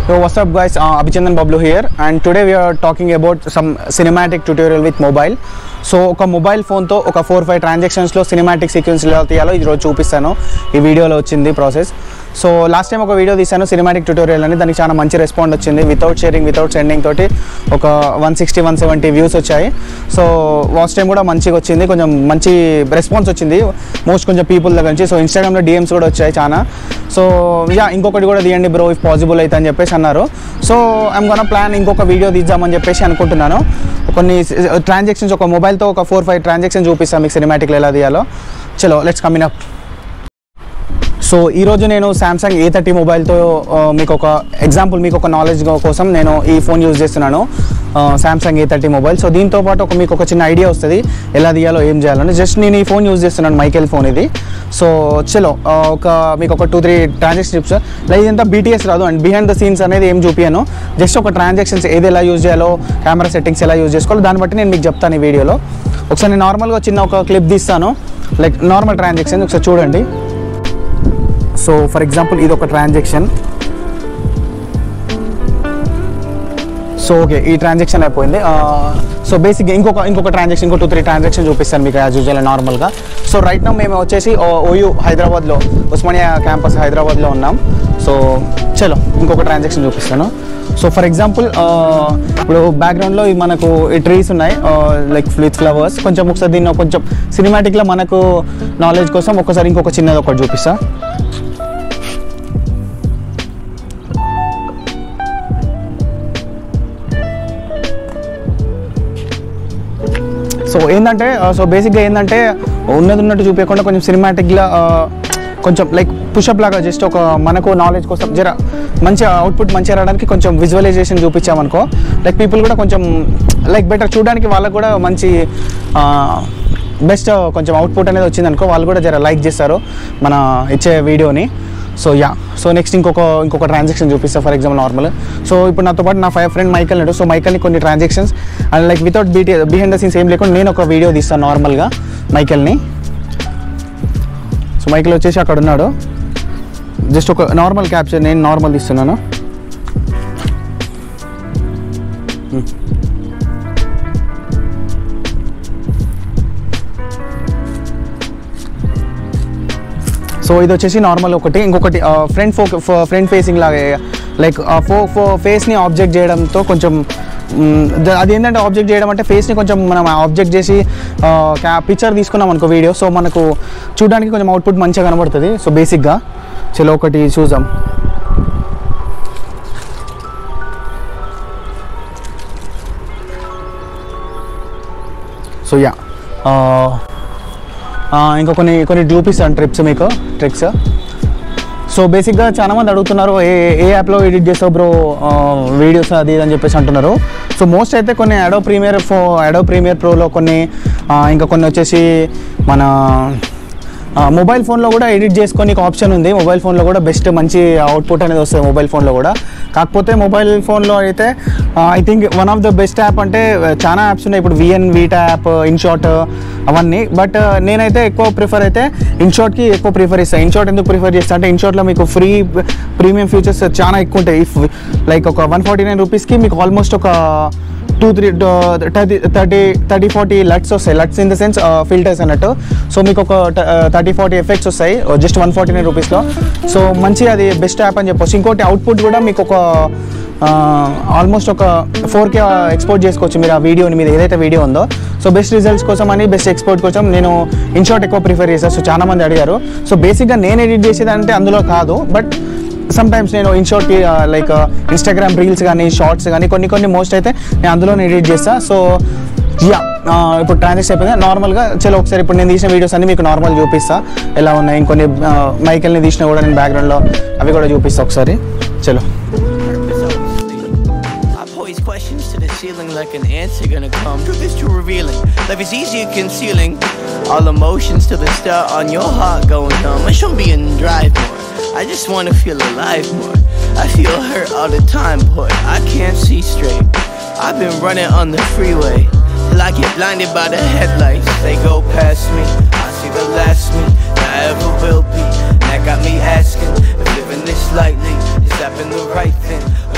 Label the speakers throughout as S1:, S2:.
S1: Yo, what's up guys? Uh, Abhichandan Bablu here and today we are talking about some cinematic tutorial with mobile. So ఒక mobile ఫోన్తో ఒక four five ట్రాన్సాక్షన్స్లో cinematic sequence ఎలా తీయాలో ఈరోజు చూపిస్తాను ఈ వీడియోలో వచ్చింది ప్రాసెస్ సో లాస్ట్ టైం ఒక వీడియో తీశాను సినిమాటిక్ ట్యూటోరియల్ అని దానికి చాలా మంచి రెస్పాండ్ వచ్చింది వితౌట్ షేరింగ్ వితౌట్ సెండింగ్ తోటి ఒక one sixty one seventy views వచ్చాయి సో లాస్ట్ టైం కూడా మంచిగా వచ్చింది కొంచెం మంచి రెస్పాన్స్ వచ్చింది మోస్ట్ కొంచెం పీపుల్ దగ్గర నుంచి సో ఇన్స్టాగ్రామ్లో డిఎమ్స్ కూడా వచ్చాయి చాలా సో యా ఇంకొకటి కూడా తీయండి బ్రో ఇఫ్ పాసిబుల్ అయితే అని చెప్పేసి అన్నారు సో ఐమ్ గోన ప్లాన్ ఇంకొక వీడియో తీద్దామని చెప్పేసి అనుకుంటున్నాను కొన్ని ట్రాన్సాక్షన్స్ ఒక మొబైల్తో ఒక ఫోర్ ఫైవ్ ట్రాన్సాక్షన్ చూపిస్తాను మీకు సినిమాటిక్లో ఎలా తీయాలో చలో లెట్స్ కమిన్ అప్ సో ఈరోజు నేను శాంసంగ్ ఏ థర్టీ మొబైల్తో ఆ, మీకు ఒక ఎగ్జాంపుల్ మీకు ఒక నాలెడ్జ్ కోసం నేను ఈ ఫోన్ యూజ్ చేస్తున్నాను Samsung A thirty mobile so దీంతో పాటు ఒక మీకు ఒక చిన్న ఐడియా వస్తుంది ఎలా తీయాలో ఏం చేయాలని జస్ట్ నేను ఈ ఫోన్ యూజ్ చేస్తున్నాను మైకెల్ ఫోన్ ఇది సో చలో ఆ, ఒక మీకు ఒక two three transaction tips like ఇదంతా బీటీఎస్ రాదు అండ్ బిహైండ్ ద సీన్స్ అనేది ఏం చూపియాను జస్ట్ ఒక ట్రాన్సాక్షన్స్ ఏది ఎలా యూజ్ చేయాలో కెమెరా సెట్టింగ్స్ ఎలా యూజ్ చేసుకోవాలో దాన్ని బట్టి నేను మీకు చెప్తాను ఈ వీడియోలో ఒకసారి నేను నార్మల్గా చిన్న ఒక క్లిప్ తీస్తాను లైక్ నార్మల్ ట్రాన్సాక్షన్ ఒకసారి చూడండి సో ఫర్ ఎగ్జాంపుల్ ఇది ఒక ట్రాన్సాక్షన్ సో ఓకే ఈ ట్రాన్సాక్షన్ అయిపోయింది సో బేసిక్గా ఇంకొక ఇంకొక ట్రాన్సాక్షన్ ఇంకో టూ త్రీ ట్రాన్సాక్షన్ చూపిస్తాను మీకు యాజ్ యూజువల్ నార్మల్గా సో రైట్ నో మేము వచ్చేసి ఓయూ హైదరాబాద్లో ఉస్మానియా క్యాంపస్ హైదరాబాద్లో ఉన్నాం సో చలో ఇంకొక ట్రాన్సాక్షన్ చూపిస్తాను సో ఫర్ ఎగ్జాంపుల్ ఇప్పుడు బ్యాక్గ్రౌండ్లో మనకు ఈ ట్రీస్ ఉన్నాయి లైక్ విత్ ఫ్లవర్స్ కొంచెం ఒకసారి దీన్ని కొంచెం సినిమాటిక్లో మనకు నాలెడ్జ్ కోసం ఒకసారి ఇంకొక చిన్నది ఒకటి చూపిస్తా సో ఏంటంటే సో బేసిక్గా ఏంటంటే ఉన్నది ఉన్నట్టు చూపించకుండా కొంచెం సినిమాటిక్గా కొంచెం లైక్ పుషప్ లాగా జస్ట్ ఒక మనకు నాలెడ్జ్ కోసం జర మంచి అవుట్పుట్ మంచిగా రావడానికి కొంచెం విజువలైజేషన్ చూపించామనుకో లైక్ పీపుల్ కూడా కొంచెం లైక్ బెటర్ చూడడానికి వాళ్ళకు కూడా మంచి బెస్ట్ కొంచెం అవుట్పుట్ అనేది వచ్చిందనుకో వాళ్ళు కూడా జర లైక్ చేస్తారు మన ఇచ్చే వీడియోని సో యా సో నెక్స్ట్ ఇంకొక ఇంకొక ట్రాన్సాక్షన్ చూపిస్తా ఫర్ ఎగ్జాంపుల్ నార్మల్ సో ఇప్పుడు నాతో పాటు నా ఫైవ్ ఫ్రెండ్ మైకల్ నాడు సో మైకల్ని కొన్ని transactions and like without BT behind the scenes ఏం లేకుండా నేను ఒక వీడియో తీస్తాను నార్మల్గా మైకల్ని సో మైకల్ వచ్చేసి అక్కడ ఉన్నాడు జస్ట్ ఒక నార్మల్ క్యాప్చర్ నేను నార్మల్ తీస్తున్నాను సో ఇది వచ్చేసి నార్మల్ ఒకటి ఇంకొకటి ఫ్రంట్ ఫోక్ ఫ్రంట్ ఫేసింగ్ లాగా లైక్ ఫో ఫో ఫేస్ని ఆబ్జెక్ట్ చేయడంతో కొంచెం మ్, ద- అది ఏంటంటే ఆబ్జెక్ట్ చేయడం అంటే ఫేస్ని కొంచెం మనం ఆబ్జెక్ట్ చేసి పిక్చర్ తీసుకున్నాం అనుకో వీడియో సో మనకు చూడడానికి కొంచెం అవుట్పుట్ మంచిగా కనబడుతుంది సో బేసిక్గా చలో ఒకటి చూద్దాం సో యా ఇంకా కొన్ని కొన్ని చూపిస్తాను ట్రిప్స్ మీకు ట్రిక్స్ సో బేసిక్గా చాలా మంది అడుగుతున్నారు ఏ ఏ యాప్లో ఎడిట్ చేస్తావు బ్రో వీడియోస్ అది ఇది అని చెప్పేసి అంటున్నారు సో మోస్ట్ అయితే కొన్ని అడో ప్రీమియర్ ఫో అడో ప్రీమియర్ ప్రోలో కొన్ని ఆ, ఇంకా కొన్ని వచ్చేసి మన మొబైల్ ఫోన్లో కూడా ఎడిట్ చేసుకొని ఆప్షన్ ఉంది మొబైల్ ఫోన్లో కూడా బెస్ట్ మంచి అవుట్పుట్ అనేది వస్తుంది మొబైల్ ఫోన్లో కూడా కాకపోతే మొబైల్ ఫోన్లో అయితే I think one of the best app అంటే ఆ, చాలా యాప్స్ ఉన్నాయి ఇప్పుడు విఎన్ వీటా యాప్ ఇన్షాట్ అవన్నీ బట్ నేనైతే ఎక్కువ ప్రిఫర్ అయితే ఇన్షాట్కి ఎక్కువ ప్రిఫర్ ఇస్తాను ఇన్షాట్ ఎందుకు ప్రిఫర్ చేస్తా అంటే ఇన్షాట్లో మీకు ఫ్రీ ప్రీమియం ఫీచర్స్ చాలా ఎక్కువ ఉంటాయి ఇఫ్ లైక్ ఒక వన్ ఫార్టీ నైన్ రూపీస్కి మీకు ఆల్మోస్ట్ ఒక two three thirty thirty thirty forty LUTs వస్తాయి LUTs in the sense filters అన్నట్టు సో మీకు ఒక థర్టీ ఫార్టీ ఎఫెక్ట్స్ వస్తాయి జస్ట్ వన్ ఫార్టీ నైన్ రూపీస్లో సో మంచి అది బెస్ట్ యాప్ అని చెప్పొచ్చు ఇంకోటి అవుట్పుట్ కూడా మీకు ఒక ఆల్మోస్ట్ ఒక ఫోర్ కే ఎక్స్పోర్ట్ చేసుకోవచ్చు మీరు ఆ వీడియోని మీద ఏదైతే వీడియో ఉందో సో బెస్ట్ రిజల్ట్స్ కోసం అని బెస్ట్ ఎక్స్పోర్ట్ కోసం నేను ఇన్షాట్ ఎక్కువ ప్రిఫర్ చేస్తాను సో చాలా మంది అడిగారు సో బేసిక్గా నేను ఎడిట్ చేసేదంటే అందులో కాదు బట్ సమ్ టైమ్స్ నేను ఇన్షాట్ లైక్ ఇన్స్టాగ్రామ్ రీల్స్ కానీ షార్ట్స్ కానీ కొన్ని కొన్ని మోస్ట్ అయితే నేను అందులోనే ఎడిట్ చేస్తా సో యా ఇప్పుడు ట్రాన్సాక్షన్ అయిపోయింది నార్మల్గా చలో ఒకసారి ఇప్పుడు నేను తీసిన వీడియోస్ అన్ని మీకు నార్మల్ చూపిస్తా ఎలా ఉన్నాయి ఇంకొన్ని మైకెల్ని తీసినా కూడా నేను బ్యాక్గ్రౌండ్లో అవి కూడా చూపిస్తా ఒకసారి చలో
S2: I pose questions to the ceiling like an answer gonna come. Truth is too revealing. Life is easier concealing. All emotions to the start on your heart going numb. I shouldn't be in drive more. I just wanna feel alive more. I feel hurt all the time, boy. I can't see straight. I've been running on the freeway till I get blinded by the headlights. They go past me. I see the last me that I ever will be. That got me asking if living this lightly is that been the right thing. Or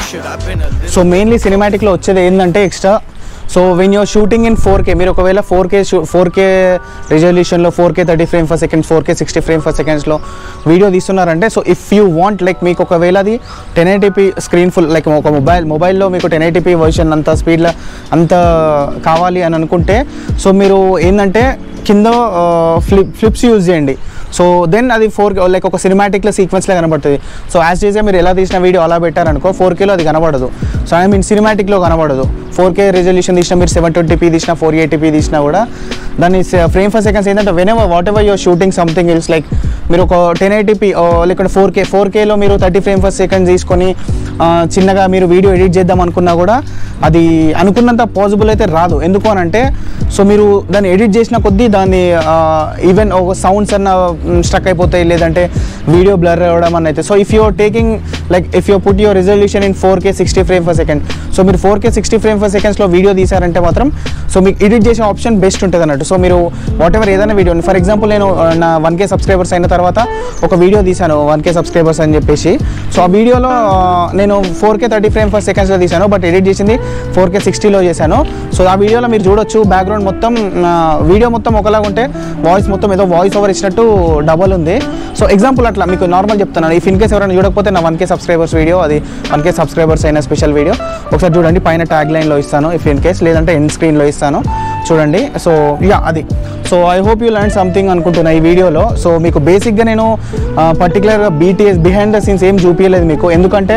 S2: Should have been a little
S1: so mainly సినిమాటిక్లో వచ్చేది ఏంటంటే extra so when you're shooting in four K మీరు ఒకవేళ four K four K రిజల్యూషన్లో four K thirty frame per seconds four K sixty frame per సెకండ్స్లో video తీస్తున్నారంటే so if you want like మీకు ఒకవేళ అది ten eighty p screen full like ఒక mobile మొబైల్లో మీకు టెన్ ఎయిటీపీ వర్షన్ అంత స్పీడ్లో అంత కావాలి అని అనుకుంటే సో మీరు ఏంటంటే కింద ఫ్లిప్ ఫ్లిప్స్ యూజ్ చేయండి సో దెన్ అది ఫోర్ లైక్ ఒక సినిమాటిక్లో సీక్వెన్స్లో కనబడుతుంది సో యాజ్ డీజ్గా మీరు ఎలా తీసిన వీడియో అలా పెట్టారనుకో ఫోర్ కేలో అది కనబడదు సో ఐ మీన్ సినిమాటిక్లో కనబడదు ఫోర్ కే రెజల్యూషన్ తీసిన మీరు సెవెన్ ట్వంటీపీ తీసిన ఫోర్ ఎయిటీపీ తీసినా కూడా దాని ఫ్రేమ్ ఫర్ సెకండ్స్ ఏంటంటే whenever whatever your shooting something else like మీరు ఒక టెన్ ఎయిటీపీ లేకుంటే ఫోర్ కే ఫోర్ కేలో మీరు థర్టీ ఫ్రేమ్ ఫర్ సెకండ్ తీసుకొని ఆ, చిన్నగా మీరు వీడియో ఎడిట్ చేద్దాం అనుకున్నా కూడా అది అనుకున్నంత పాసిబుల్ అయితే రాదు ఎందుకు అని అంటే సో మీరు దాన్ని ఎడిట్ చేసిన కొద్దీ దాన్ని ఈవెన్ ఒక సౌండ్స్ అన్న స్ట్రక్ అయిపోతాయి లేదంటే వీడియో బ్లర్ అవ్వడం అని అయితే so if you're taking like if you put your resolution in four K sixty frame per second so మీరు four K sixty frame per సెకండ్స్లో వీడియో తీసారంటే మాత్రం సో మీకు ఎడిట్ చేసే ఆప్షన్ బెస్ట్ ఉంటుంది అన్నట్టు సో మీరు వాట్ ఎవర్ ఏదైనా వీడియో ఫర్ ఎగ్జాంపుల్ నేను ఆ, నా వన్ కే సబ్స్క్రైబర్స్ అయిన తర్వాత ఒక వీడియో తీశాను వన్ కే సబ్స్క్రైబర్స్ అని చెప్పేసి సో ఆ వీడియోలో ఆ, నేను four K thirty frame per సెకండ్స్లో తీశాను బట్ ఎడిట్ చేసింది ఫోర్ కే సిక్స్టీలో చేశాను సో ఆ వీడియోలో మీరు చూడొచ్చు బ్యాక్గ్రౌండ్ మొత్తం వీడియో మొత్తం ఒకలాగా ఉంటే వాయిస్ మొత్తం ఏదో వాయిస్ ఓవర్ ఇచ్చినట్టు డబల్ ఉంది సో ఎగ్జాంపుల్ అట్లా మీకు నార్మల్ చెప్తున్నాను ఇఫ్ ఇన్ కేస్ ఎవరైనా చూడకపోతే నా వన్ కే సబ్స్క్రైబర్స్ వీడియో అది వన్ కే సబ్స్క్రైబర్స్ అయిన స్పెషల్ వీడియో ఒకసారి చూడండి పైన ట్యాగ్ లైన్లో ఇస్తాను ఇఫ్ ఇన్ కేస్ లేదంటే ఎండ్ స్క్రీన్లో ఇస్తాను చూడండి సో యా అది so I hope you learn something అనుకుంటున్నా ఈ వీడియోలో సో మీకు బేసిక్గా నేను పర్టికులర్గా బీటీఎస్ బిహైండ్ ద సీన్స్ ఏం చూపించలేదు మీకు ఎందుకంటే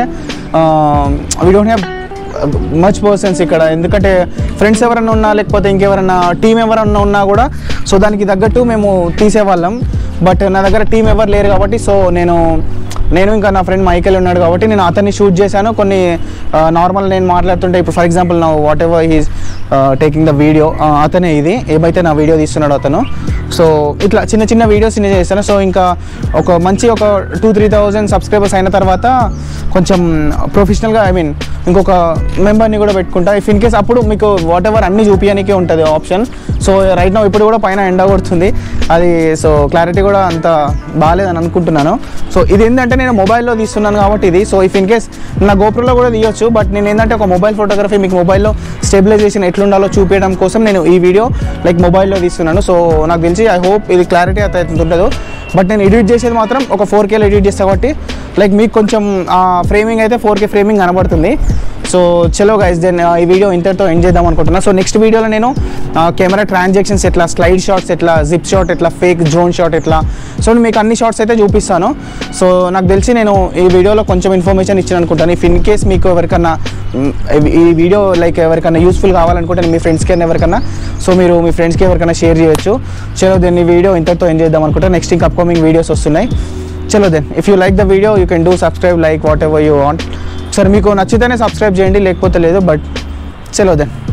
S1: we don't have much persons ఇక్కడ ఎందుకంటే ఫ్రెండ్స్ ఎవరైనా ఉన్నా లేకపోతే ఇంకెవరైనా టీం ఎవరైనా ఉన్నా కూడా సో దానికి తగ్గట్టు మేము తీసేవాళ్ళం బట్ నా దగ్గర టీం ఎవరు లేరు కాబట్టి సో నేను నేను ఇంకా నా ఫ్రెండ్ మైకేల్ ఉన్నాడు కాబట్టి నేను అతన్ని షూట్ చేశాను కొన్ని నార్మల్ నేను మాట్లాడుతుంటే ఇప్పుడు ఫర్ ఎగ్జాంపుల్ నా whatever he's taking the video అతనే ఇది ఏమైతే నా వీడియో తీస్తున్నాడు అతను సో ఇట్లా చిన్న చిన్న వీడియోస్ నేను చేస్తాను సో ఇంకా ఒక మంచి ఒక టూ త్రీ థౌజండ్ సబ్స్క్రైబర్స్ అయిన తర్వాత కొంచెం ప్రొఫెషనల్గా ఐ మీన్ ఇంకొక మెంబర్ని కూడా పెట్టుకుంటా ఇఫ్ ఇన్ కేస్ అప్పుడు మీకు వాట్ ఎవర్ అన్ని చూపించడానికి ఉంటుంది ఆప్షన్ సో రైట్ నా ఇప్పుడు కూడా పైన ఎండ కొడుతుంది అది సో క్లారిటీ కూడా అంత బాగాలేదని అనుకుంటున్నాను సో ఇది ఏంటంటే నేను మొబైల్లో తీస్తున్నాను కాబట్టి ఇది సో ఇఫ్ ఇన్ కేస్ నా గోప్రోలో కూడా తీయొచ్చు బట్ నేను ఏంటంటే ఒక మొబైల్ ఫోటోగ్రఫీ మీకు మొబైల్లో స్టెబిలైజేషన్ ఎట్లుండాలో చూపించడం కోసం నేను ఈ వీడియో లైక్ మొబైల్లో తీస్తున్నాను సో నాకు తెలిసి ఐ హోప్ ఇది క్లారిటీ అయితే ఉంటుందో బట్ నేను ఎడిట్ చేసేది మాత్రం ఒక ఫోర్ కేలో ఎడిట్ చేస్తా కాబట్టి లైక్ మీకు కొంచెం ఫ్రేమింగ్ అయితే ఫోర్ కే ఫ్రేమింగ్ కనబడుతుంది సో చలో గైస్ దెన్ ఈ వీడియో ఇంతటితో ఎండ్ చేద్దాం అనుకుంటున్నా సో నెక్స్ట్ వీడియోలో నేను కెమెరా ట్రాన్సాక్షన్స్ ఎట్లా స్లైడ్ షాట్స్ ఎట్లా జిప్ షాట్ ఎట్లా ఫేక్ డ్రోన్ షాట్ ఎట్లా సో మీకు అన్ని షాట్స్ అయితే చూపిస్తాను సో నాకు తెలిసి నేను ఈ వీడియోలో కొంచెం ఇన్ఫర్మేషన్ ఇచ్చాను అనుకుంటాను ఇఫ్ ఇన్ కేస్ మీకు ఎవరికన్నా మ్, ఈ వీడియో లైక్ ఎవరికన్నా యూస్ఫుల్ కావాలనుకుంటే మీ ఫ్రెండ్స్కి ఎవరికన్నా సో మీరు మీ ఫ్రెండ్స్కి ఎవరికైనా షేర్ చేయొచ్చు చలో దెన్ ఈ వీడియో ఇంతటితో ఎండ్ చేద్దాం అనుకుంటా నెక్స్ట్ ఇంకా అప్కమింగ్ వీడియోస్ వస్తున్నాయి చలో then if you like the video you can do subscribe like whatever you want సరే మీకు నచ్చితేనే సబ్స్క్రైబ్ చేయండి లేకపోతే లేదు బట్ చలో దెన్